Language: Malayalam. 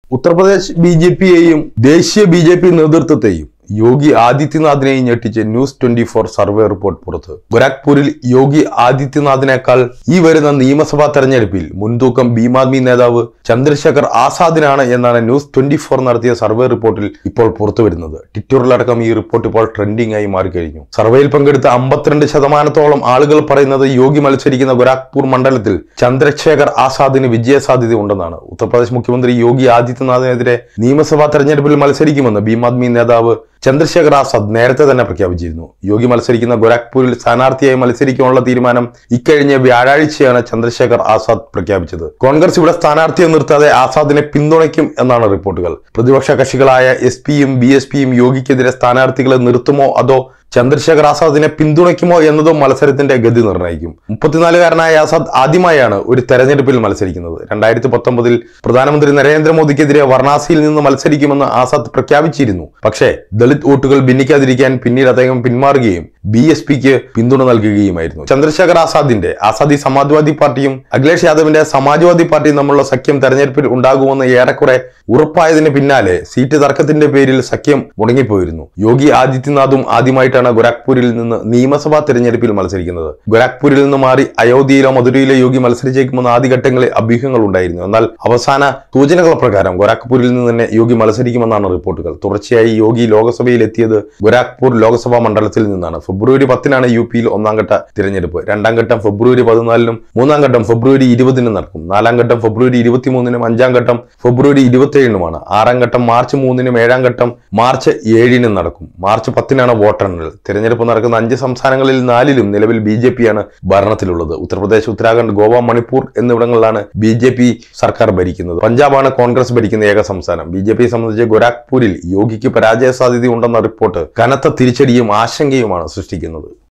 ഉത്തർപ്രദേശ് ബി ജെ പിയെയും ദേശീയ ബി ജെ പി നേതൃത്വത്തെയും യോഗി ആദിത്യനാഥിനെയും ഞെട്ടിച്ച് news twenty four survey report പുറത്ത് ഗോരഖ്പൂരിൽ യോഗി ആദിത്യനാഥിനേക്കാൾ ഈ വരുന്ന നിയമസഭാ തെരഞ്ഞെടുപ്പിൽ മുൻതൂക്കം ഭീം ആദ്മി നേതാവ് ചന്ദ്രശേഖർ ആസാദിനാണ് എന്നാണ് ന്യൂസ് ട്വന്റി ഫോർ നടത്തിയ സർവേ റിപ്പോർട്ടിൽ ഇപ്പോൾ പുറത്തു വരുന്നത് ട്വിറ്ററിലടക്കം ഈ റിപ്പോർട്ട് ഇപ്പോൾ ട്രെൻഡിംഗ് ആയി മാറിക്കഴിഞ്ഞു സർവേയിൽ പങ്കെടുത്ത അമ്പത്തിരണ്ട് ശതമാനത്തോളം ആളുകൾ പറയുന്നത് യോഗി മത്സരിക്കുന്ന ഗോരഖ്പൂർ മണ്ഡലത്തിൽ ചന്ദ്രശേഖർ ആസാദിന് വിജയസാധ്യത ഉണ്ടെന്നാണ് ഉത്തർപ്രദേശ് മുഖ്യമന്ത്രി യോഗി ആദിത്യനാഥിനെതിരെ നിയമസഭാ തെരഞ്ഞെടുപ്പിൽ മത്സരിക്കുമെന്ന് ഭീം ആദ്മി നേതാവ് ചന്ദ്രശേഖർ ആസാദ് നേരത്തെ തന്നെ പ്രഖ്യാപിച്ചിരുന്നു യോഗി മത്സരിക്കുന്ന ഗോരഖ്പൂരിൽ സ്ഥാനാർത്ഥിയായി മത്സരിക്കാനുള്ള തീരുമാനം ഇക്കഴിഞ്ഞ വ്യാഴാഴ്ചയാണ് ചന്ദ്രശേഖർ ആസാദ് പ്രഖ്യാപിച്ചത് കോൺഗ്രസ് ഇവിടെ സ്ഥാനാർത്ഥിയെ നിർത്താതെ ആസാദിനെ പിന്തുണയ്ക്കും എന്നാണ് റിപ്പോർട്ടുകൾ പ്രതിപക്ഷ കക്ഷികളായ എസ് പിയും ബി എസ് പിയും യോഗിക്കെതിരെ സ്ഥാനാർത്ഥികളെ നിർത്തുമോ അതോ ചന്ദ്രശേഖർ ആസാദിനെ പിന്തുണയ്ക്കുമോ എന്നതും മത്സരത്തിന്റെ ഗതി നിർണ്ണയിക്കും മുപ്പത്തിനാലുകാരനായ ആസാദ് ആദ്യമായാണ് ഒരു തെരഞ്ഞെടുപ്പിൽ മത്സരിക്കുന്നത് രണ്ടായിരത്തി പത്തൊമ്പതിൽ പ്രധാനമന്ത്രി നരേന്ദ്രമോദിക്കെതിരെ വാരണാസിയിൽ നിന്ന് മത്സരിക്കുമെന്ന് ആസാദ് പ്രഖ്യാപിച്ചിരുന്നു പക്ഷേ ദളിത് വോട്ടുകൾ ഭിന്നിക്കാതിരിക്കാൻ പിന്നീട് അദ്ദേഹം പിന്മാറുകയും ബി എസ് പിക്ക് പിന്തുണ നൽകുകയുമായിരുന്നു ചന്ദ്രശേഖർ ആസാദിന്റെ ആസാദി സമാജ്വാദി പാർട്ടിയും അഖിലേഷ് യാദവിന്റെ സമാജ്വാദി പാർട്ടിയും തമ്മിലുള്ള സഖ്യം തെരഞ്ഞെടുപ്പിൽ ഉണ്ടാകുമെന്ന് ഏറെക്കുറെ ഉറപ്പായതിന് പിന്നാലെ സീറ്റ് തർക്കത്തിന്റെ പേരിൽ സഖ്യം മുടങ്ങിപ്പോയിരുന്നു യോഗി ആദിത്യനാഥും ആദ്യമായിട്ടാണ് ഗോരഖ്പൂരിൽ നിന്ന് നിയമസഭാ തെരഞ്ഞെടുപ്പിൽ മത്സരിക്കുന്നത് ഗോരഖ്പൂരിൽ നിന്ന് മാറി അയോധ്യയിലോ മധുരയിലോ യോഗി മത്സരിച്ചേക്കുമെന്ന് ആദ്യഘട്ടങ്ങളിൽ അഭ്യൂഹങ്ങൾ ഉണ്ടായിരുന്നു എന്നാൽ അവസാന സൂചനകൾ പ്രകാരം ഗോരഖ്പൂരിൽ നിന്ന് തന്നെ യോഗി മത്സരിക്കുമെന്നാണ് റിപ്പോർട്ടുകൾ തുടർച്ചയായി യോഗി ലോക്സഭയിൽ എത്തിയത് ഗോരഖ്പൂർ ലോക്സഭാ മണ്ഡലത്തിൽ നിന്നാണ് ഫെബ്രുവരി പത്തിനാണ് യു പിയിൽ ഒന്നാം ഘട്ട തിരഞ്ഞെടുപ്പ് രണ്ടാം ഘട്ടം ഫെബ്രുവരി പതിനാലിനും മൂന്നാം ഘട്ടം ഫെബ്രുവരി ഇരുപതിനും നടക്കും നാലാം ഘട്ടം ഫെബ്രുവരി ഇരുപത്തിമൂന്നിനും അഞ്ചാം ഘട്ടം ഫെബ്രുവരി ഇരുപത്തിയേഴിനുമാണ് ആറാം ഘട്ടം മാർച്ച് മൂന്നിനും ഏഴാം ഘട്ടം മാർച്ച് ഏഴിനും നടക്കും മാർച്ച് പത്തിനാണ് വോട്ടെണ്ണൽ തിരഞ്ഞെടുപ്പ് നടക്കുന്ന അഞ്ച് സംസ്ഥാനങ്ങളിൽ നാലിലും നിലവിൽ ബി ജെ പിയാണ് ഭരണത്തിലുള്ളത് ഉത്തർപ്രദേശ് ഉത്തരാഖണ്ഡ് ഗോവ മണിപ്പൂർ എന്നിവിടങ്ങളിലാണ് ബി ജെ പി സർക്കാർ ഭരിക്കുന്നത് പഞ്ചാബാണ് കോൺഗ്രസ് ഭരിക്കുന്ന ഏക സംസ്ഥാനം ബി ജെ പിയെ സംബന്ധിച്ച് ഗോരഖ്പൂരിൽ യോഗിക്ക് പരാജയ സാധ്യതയുണ്ടെന്ന റിപ്പോർട്ട് കനത്ത തിരിച്ചടിയും ആശങ്കയുമാണ് സൃഷ്ടിക്കുന്നത്